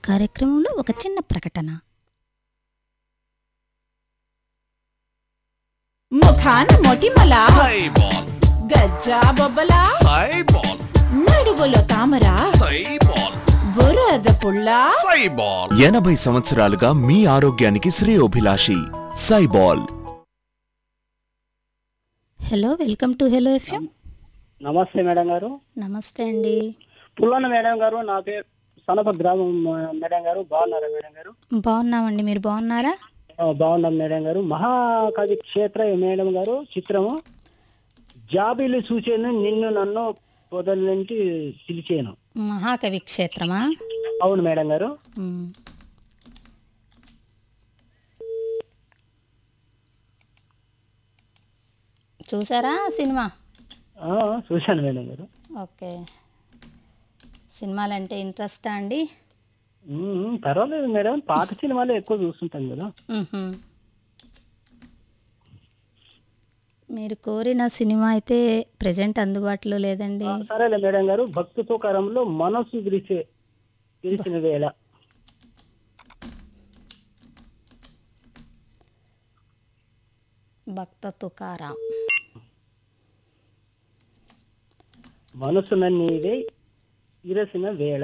కార్యక్రమంలో ఒక చిన్న ప్రకటన ముఖాన మొటిమల సైబాల్ గజ్జా బొబ్బల సైబాల్ నడుగులో తామర సైబాల్ బురద పుల్ల సైబాల్ ఎనభై సంవత్సరాలుగా మీ ఆరోగ్యానికి శ్రేయోభిలాషి సైబాల్ hello welcome to hello FM నమస్తే మేడం గారు నమస్తే అండి పుల్లన్న మేడం గారు నా పేరు సనప గ్రామం ఆ, మేడం గారు బాగున్నారా మేడం గారు బాగున్నామండి మీరు బాగున్నారా ఆ, బాగున్నాం మేడం గారు మహాకవి క్షేత్ర మేడం గారు చిత్రము జాబీలు చూచాను నిన్ను నన్ను పొదల నుండి పిలిచాను మహాకవి క్షేత్రమా అవును మేడం గారు మ్. చూసారా సినిమా ఆ, చూశాను మేడం గారు ఓకే సినిమాలంటే ఇంట్రెస్టా అండి ఉమ్, పర్వాలేదు మేడం పాత సినిమాలు ఎక్కువ చూస్తుంటాం కదా మ్హూ. మీరు కోరిన సినిమా అయితే ప్రజెంట్ అందుబాటులో లేదండి ఆ, సరేలే మేడం గారు భక్తి తుకారంలో మనసు విరిచే విరిచిన వేళ భక్త తుకారాం మనసున నీవే ఇరసిన వేళ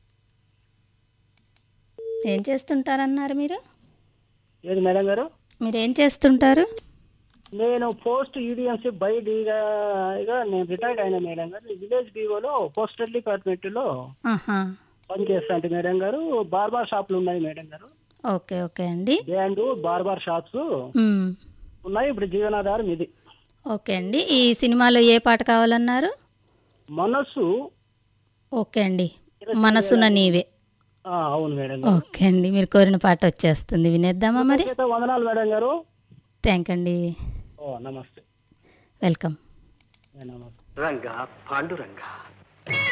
ఏం చేస్తుంటారన్నారు మీరు ఏది మేడం గారు మీరు ఏం చేస్తుంటారు నేను పోస్ట్ ఈడిఎంసీ బై డీగా నేను రిటైర్డ్ అయిన మేడం గారు విలేజ్ డిఓలో పోస్టల్ డిపార్ట్మెంట్ లో ఆహా పనిచేస్తాంటే మేడం గారు బార్బార్ షాపులు ఉన్నాయి మేడం గారు ఓకే ఓకే అండి బ్యాండ్ బార్బార్ షాప్స్ మ్. ఉన్నాయి ఇప్పుడు జీవనాధారం ఇది ఓకే అండి ఈ సినిమాలో ఏ పాట కావాలన్నారు మనసు ఓకే అండి మనసున నీవే ఆ, అవును మేడం గారు ఓకే అండి మీరు కోరిన పాట వచ్చేస్తుంది వినేద్దామా మరి చేత వందనాలు మేడం గారు థ్యాంక్ అండి ఓ నమస్తే వెల్కమ్ నమస్తే రంగా పాండురంగా